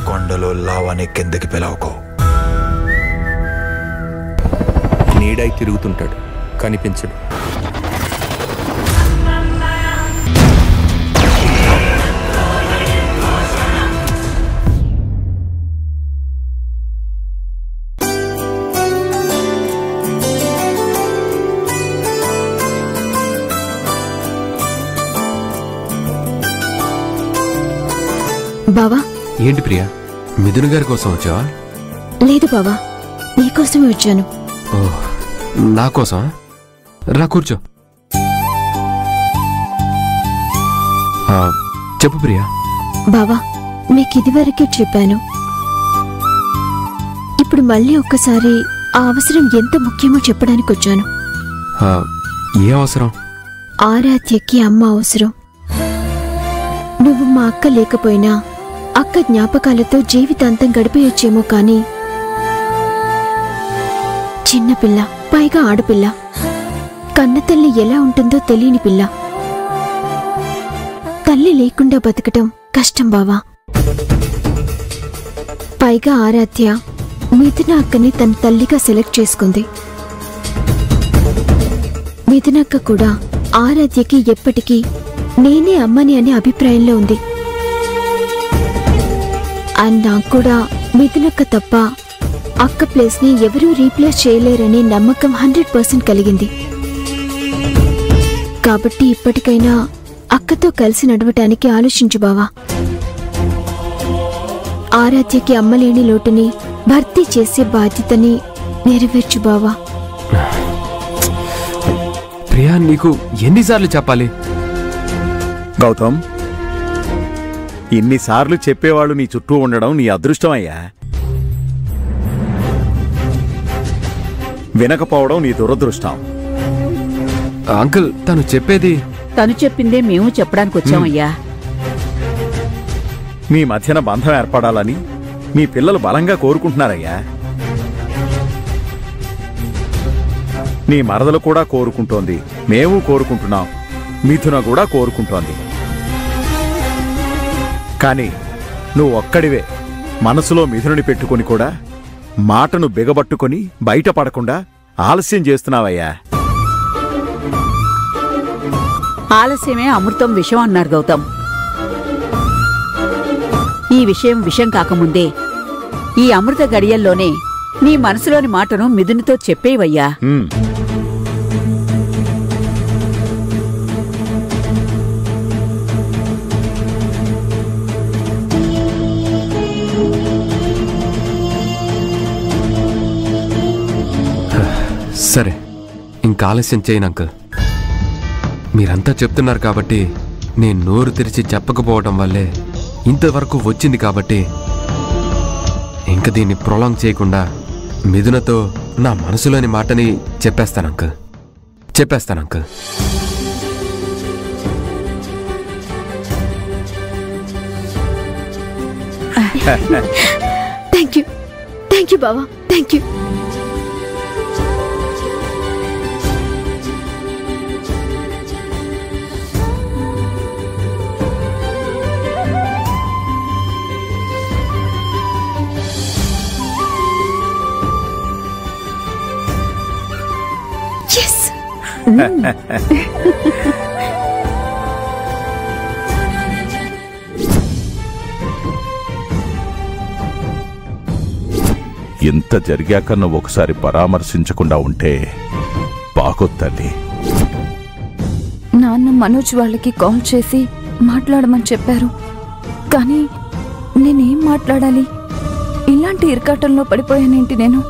కొండలో లావాని కిందకి పిలవకో నీడై తిరుగుతుంటాడు కనిపించడు బావా ఏంటి ప్రియా మిథున్ గారి కోసం వచ్చావా లేదు బావా నీకోసమే వచ్చాను ఓహ్ నా కోసం రా కూర్చో ఆ, చెప్పు ప్రియా బావా మీకు ఇదివరకే చెప్పాను ఇప్పుడు మళ్ళీ ఒక్కసారి ఆ అవసరం ఎంత ముఖ్యమో చెప్పడానికి వచ్చాను ఆ, ఏ అవసరం ఆరాధ్యకి అమ్మ అవసరం నువ్వు మా అక్క లేకపోయినా అక్క జ్ఞాపకాలతో జీవితాంతం గడిపేయొచ్చేమో కానీ చిన్నపిల్ల పైగా ఆడపిల్ల కన్నతల్లి ఎలా ఉంటుందో తెలియని పిల్ల తల్లి లేకుండా బతకటం కష్టం బావా పైగా ఆరాధ్య మిథున అక్కని తన తల్లిగా సెలెక్ట్ చేసుకుంది మిథునక్క కూడా ఆరాధ్యకి ఎప్పటికీ నేనే అమ్మని అనే అభిప్రాయంలో ఉంది అండ్ నాకు కూడా మిథునక్క తప్ప అక్క ప్లేస్ ని ఎవరూ రీప్లేస్ చేయలేరనే నమ్మకం హండ్రెడ్ పర్సెంట్ కలిగింది కాబట్టి ఇప్పటికైనా అక్కతో కలిసి నడవటానికి ఆలోచించు బావా ఆరాధ్యకి అమ్మలేని లోటుని భర్తీ చేసే బాధ్యతని నెరవేర్చు బావా ప్రియా నీకు ఎన్నిసార్లు చెప్పాలి గౌతమ్ ఇన్నిసార్లు చెప్పేవాళ్ళు నీ చుట్టూ ఉండడం నీ అదృష్టమయ్యా వినకపోవడం నీ దురదృష్టం అంకుల్ తను చెప్పేది తను చెప్పిందే మేము చెప్పడానికి వచ్చామయ్యా మీ మధ్యన బంధం ఏర్పడాలని మీ పిల్లలు బలంగా కోరుకుంటున్నారయ్యా నీ మరదలు కూడా కోరుకుంటోంది మేము కోరుకుంటున్నాం మిథున కూడా కోరుకుంటోంది కానీ నువ్వు ఒక్కడివే మనసులో మిథునుని పెట్టుకొని కూడా మాటను బిగబట్టుకొని బయటపడకుండా ఆలస్యం చేస్తున్నావయ్యా ఆలస్యమే అమృతం విషం అన్నారు గౌతమ్ ఈ విషయం విషం కాకముందే ఈ అమృత గడియల్లోనే నీ మనసులోని మాటను మిథునితో చెప్పేవయ్యా ఉమ్. సరే ఇంకా ఆలస్యం చేయను అంకుల్ మీరంతా చెప్తున్నారు కాబట్టి నేను నోరు తెరిచి చెప్పకపోవడం వల్లే ఇంతవరకు వచ్చింది కాబట్టి ఇంక దీన్ని ప్రొలాంగ్ చేయకుండా మిథునతో నా మనసులోని మాటని చెప్పేస్తాను అంకుల్ చెప్పేస్తాను uncle thank you thank you బావా థ్యాంక్ యూ ఎస్ ఇంత జరిగాక నువ్వు ఒకసారి పరామర్శించకుండా ఉంటే బాగోదు తల్లి నాన్న మనోజ్ వాళ్ళకి కాల్ చేసి మాట్లాడమని చెప్పారు కానీ నేనేం మాట్లాడాలి ఇలాంటి ఇరకాటంలో పడిపోయానేంటి నేను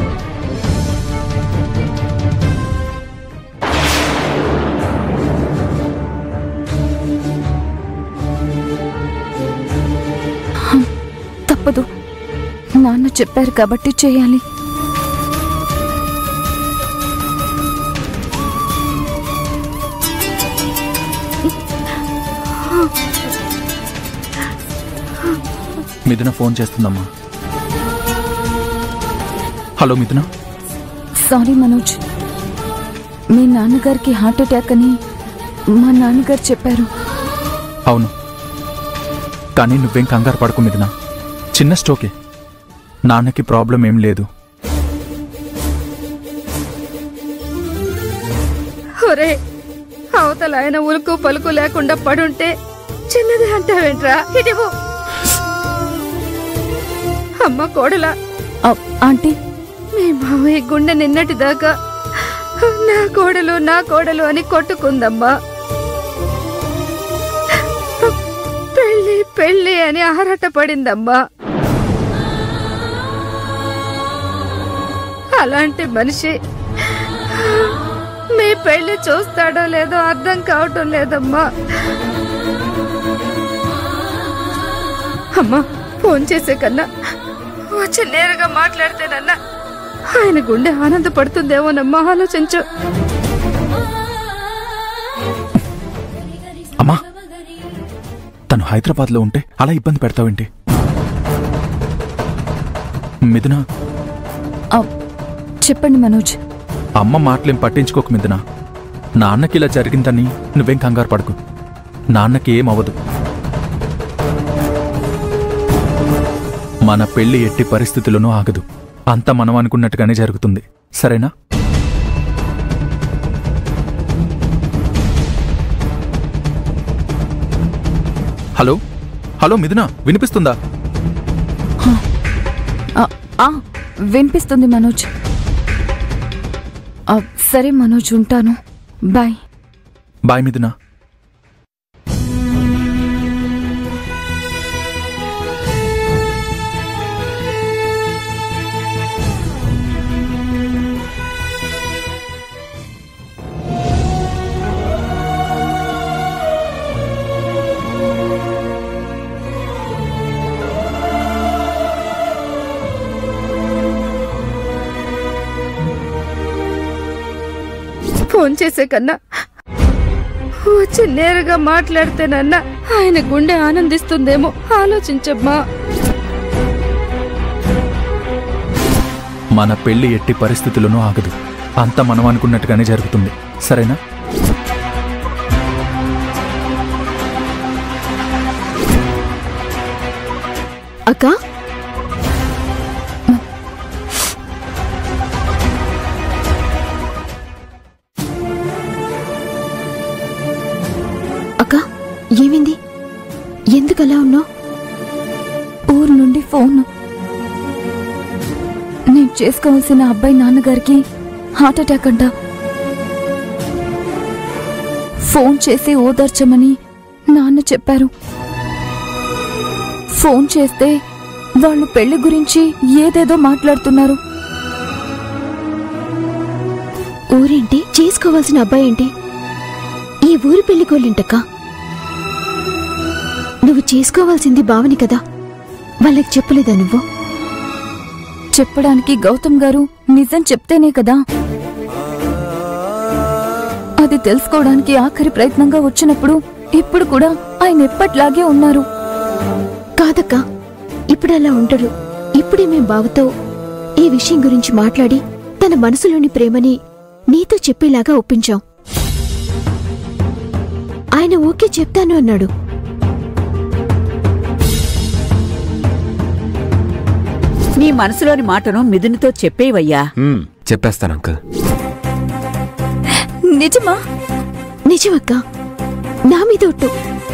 హం, తప్పదు నాన్న చెప్పారు కాబట్టి చేయాలి మిథున ఫోన్ చేస్తుందమ్మా హలో మిథున సారీ మనోజ్ మీ నాన్నగారికి హార్ట్ అటాక్ అని మా నాన్నగారు చెప్పారు అవును కానీ నువ్వేం కంగారు పడకు మిథున చిన్న స్ట్రోకే నాన్నకి ప్రాబ్లం ఏం లేదు ఒరే అవతల ఆయన ఉలుకు పలుకు లేకుండా పడుంటే చిన్నది అంటావేంట్రా ఇటివు అమ్మ కోడలా ఆ, ఆంటీ మీ మావయ్య గుండె నిన్నటి దాకా నా కోడలు నా కోడలు అని కొట్టుకుందమ్మా పెళ్ళి పెళ్ళి అని ఆరాట పడిందమ్మా అలాంటి మనిషి మీ పెళ్లి చూస్తాడో లేదో అర్థం కావటం లేదమ్మా అమ్మా ఫోన్ చేసే కన్నా వచ్చి నేరుగా మాట్లాడితేనన్నా ఆయన గుండె ఆనందపడుతుందేమోనమ్మా ఆలోచించు అమ్మా తను హైదరాబాద్లో ఉంటే అలా ఇబ్బంది పెడతావేంటి మిథున ఆ, చెప్పండి మనోజ్ అమ్మ మాటలేం పట్టించుకోకు మిథున నాన్నకి ఇలా జరిగిందని నువ్వేం కంగారు పడకు నాన్నకి ఏం అవ్వదు మన పెళ్లి ఎట్టి పరిస్థితుల్లోనూ ఆగదు అంతా మనం అనుకున్నట్టుగానే జరుగుతుంది సరేనా హలో హలో మిథున వినిపిస్తుందా ఆ, ఆ, వినిపిస్తుంది మనోజ్ ఆ, సరే మనోజ్ ఉంటాను బాయ్ బాయ్ మిథున ఫోన్ చేసే కన్నా వచ్చి నేరుగా మాట్లాడితేనన్నా ఆయన గుండె ఆనందిస్తుందేమో ఆలోచించమ్మా మన పెళ్లి ఎట్టి పరిస్థితుల్లోనూ ఆగదు అంతా మనం అనుకున్నట్టుగానే జరుగుతుంది సరేనా అక్క అక్క ఏమైంది ఎందుకు అలా ఉన్నావు ఊరు నుండి ఫోన్ నేను చేసుకోవాల్సిన అబ్బాయి నాన్నగారికి హార్ట్ అటాక్ అంట ఫోన్ చేసి ఓదార్చమని నాన్న చెప్పారు ఫోన్ చేస్తే వాళ్ళు పెళ్లి గురించి ఏదేదో మాట్లాడుతున్నారు ఊరేంటి చేసుకోవాల్సిన అబ్బాయి ఏంటి ఈ ఊరి పెళ్లికోళ్ళింటక్క నువ్వు చేసుకోవాల్సింది బావని కదా వాళ్ళకి చెప్పలేదా నువ్వు చెప్పడానికి గౌతమ్ గారు నిజం చెప్తేనే కదా అది తెలుసుకోవడానికి ఆఖరి ప్రయత్నంగా వచ్చినప్పుడు ఇప్పుడు కూడా ఆయన ఎప్పట్లాగే ఉన్నారు కాదక్క ఇప్పుడు అలా ఉండడు ఇప్పుడే మేం బావతో ఈ విషయం గురించి మాట్లాడి తన మనసులోని ప్రేమని నీతో చెప్పేలాగా ఒప్పించాం ఆయన ఓకే చెప్తాను అన్నాడు నీ మనసులోని మాటను మిథునితో చెప్పేవయ్యా చెప్పేస్తాను అంకుల్ నిజమా నిజమక్క నా మీద ఒట్టు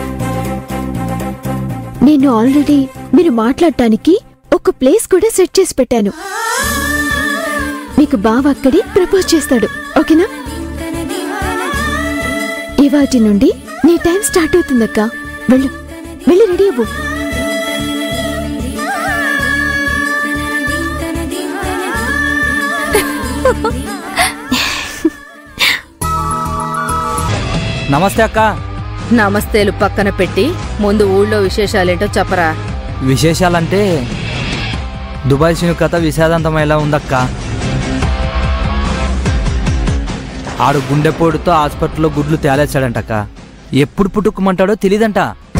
నేను ఆల్రెడీ మీరు మాట్లాడటానికి ఒక ప్లేస్ కూడా సెట్ చేసి పెట్టాను మీకు బావ అక్కడే ప్రపోజ్ చేస్తాడు ఓకేనా ఇవాటి నుండి నీ టైం స్టార్ట్ అవుతుందక్క వెళ్ళు వెళ్ళి రెడీ అవ్వు నమస్తే అక్క నమస్తేలు పక్కన పెట్టి ముందు ఊళ్ళో విశేషాలేంటో చెప్పరా విశేషాలంటే దుబాయ్ సిను కథ విషాదంతమయ్యేలా ఉందక్క ఆడు గుండెపోటుతో హాస్పిటల్లో గుడ్లు తేలేశాడంటక్క ఎప్పుడు పుట్టుకుమంటాడో తెలీదంట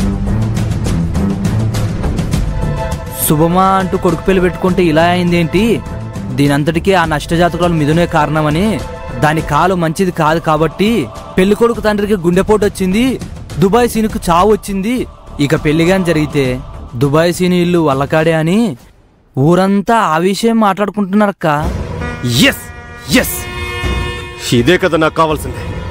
శుభమా అంటూ కొడుకు పెళ్లి పెట్టుకుంటే ఇలా అయిందేంటి దీనంతటికీ ఆ నష్టజాతకురాలు మిథునే కారణమని దాని కాలు మంచిది కాదు కాబట్టి పెళ్లి కొడుకు తండ్రికి గుండెపోటు వచ్చింది దుబాయ్ సీనుకు చావు వచ్చింది ఇక పెళ్లిగాని జరిగితే దుబాయ్ సీని ఇల్లు వల్లకాడే అని ఊరంతా ఆ విషయం మాట్లాడుకుంటున్నారక్క ఎస్ ఎస్ ఇదే కదా నాకు కావాల్సింది